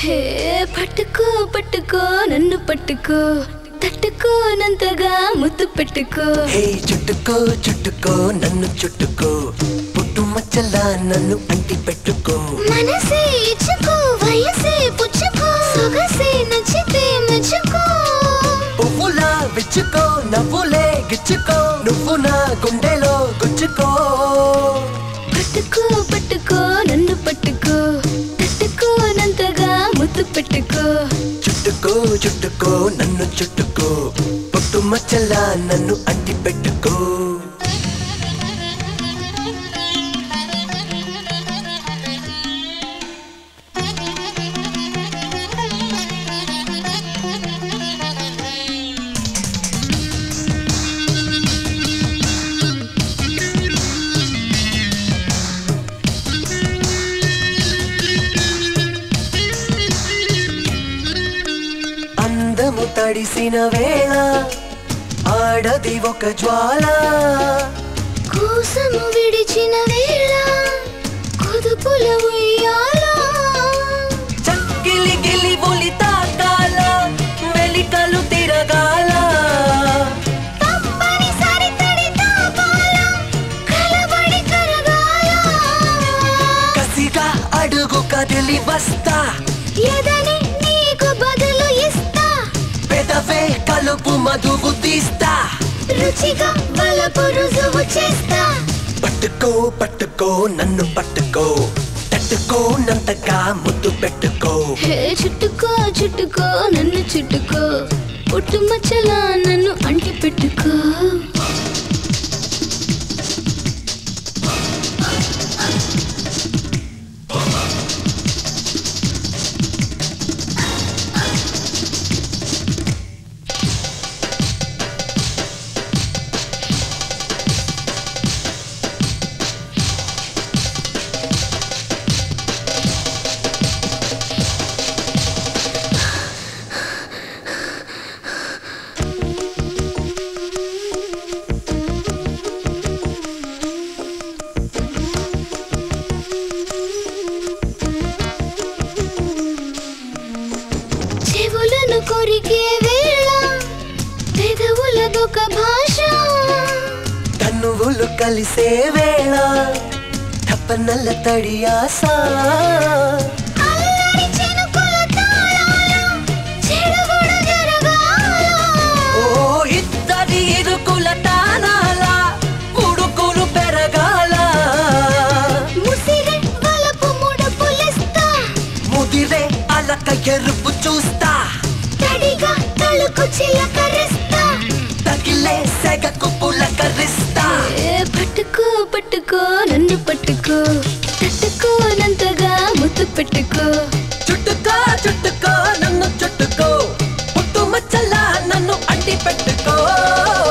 హే పట్టుకో పట్టుకో నన్ను పట్టుకో తట్టుకోనంతగా ముద్దు పెట్టుకో హే చుట్టుకో చుట్టుకో నన్ను చుట్టుకో పుట్టు మచ్చలా నన్ను అంటి పెట్టుకో మనసే ఇచ్చుకో వయసే పుచ్చుకో సొగసే నచ్చితే మెచ్చుకో పువ్వులా విచ్చుకో నవ్వులే గిచ్చుకో నువ్వు నా గుండెలో గుచ్చుకో పట్టుకో పట్టుకో నన్ను పట్టుకో తట్టుకోనంతగా ముద్దు పెట్టుకో చుట్టుకో చుట్టుకో నన్ను చుట్టుకో పుట్టు మచ్చలా నన్ను అంటి పెట్టుకో అందము తడిసిన వేళ ఆడది ఒక జ్వాల కోసము విడిచిన వేళ కుదుపుల ఉయ్యాల చక్కిలి గిలి ఒలి తాకాల మెలికలు తిరగాల తప్పనిసరి తడి తాపాల కలబడి కరగాల కసిగా అడుగు కదిలి వస్తా ఎదని నీకు బదులు ఇస్తా పెదవే కలుపు మధువు తీస్తా రుచిగా బలపు రుజువు చేస్తా పట్టుకో పట్టుకో నన్ను పట్టుకో తట్టుకోనంతగా ముద్దు పెట్టుకో హే చుట్టుకో చుట్టుకో నన్ను చుట్టుకో పుట్టు మచ్చలా నన్ను అంటి పెట్టుకో చెవులను కొరికే వేళ పెదవులదొక భాష కన్నువులు కలిసే వేళ తప్పనల్ల తడి ఆశ అల్లరి చినుకుల తాళాల చెడుగుడు జరగాల ఓ ఇద్దరి ఇరుకుల తానాల ఉడుకులు పెరగాల ముసిరే వలపు ముడుపులిస్తా ముదిరే అలక ఎరుపు చూస్తా తడిగా తలుకు చిలకరిస్తా తగిలే సెగకు పులకరిస్తా ఏ పట్టుకో పట్టుకో నన్ను పట్టుకో తట్టుకోనంతగా ముద్దు పెట్టుకో చుట్టుకో చుట్టుకో నన్ను చుట్టుకో పుట్టు మచ్చలా నన్ను అడ్డి పెట్టుకో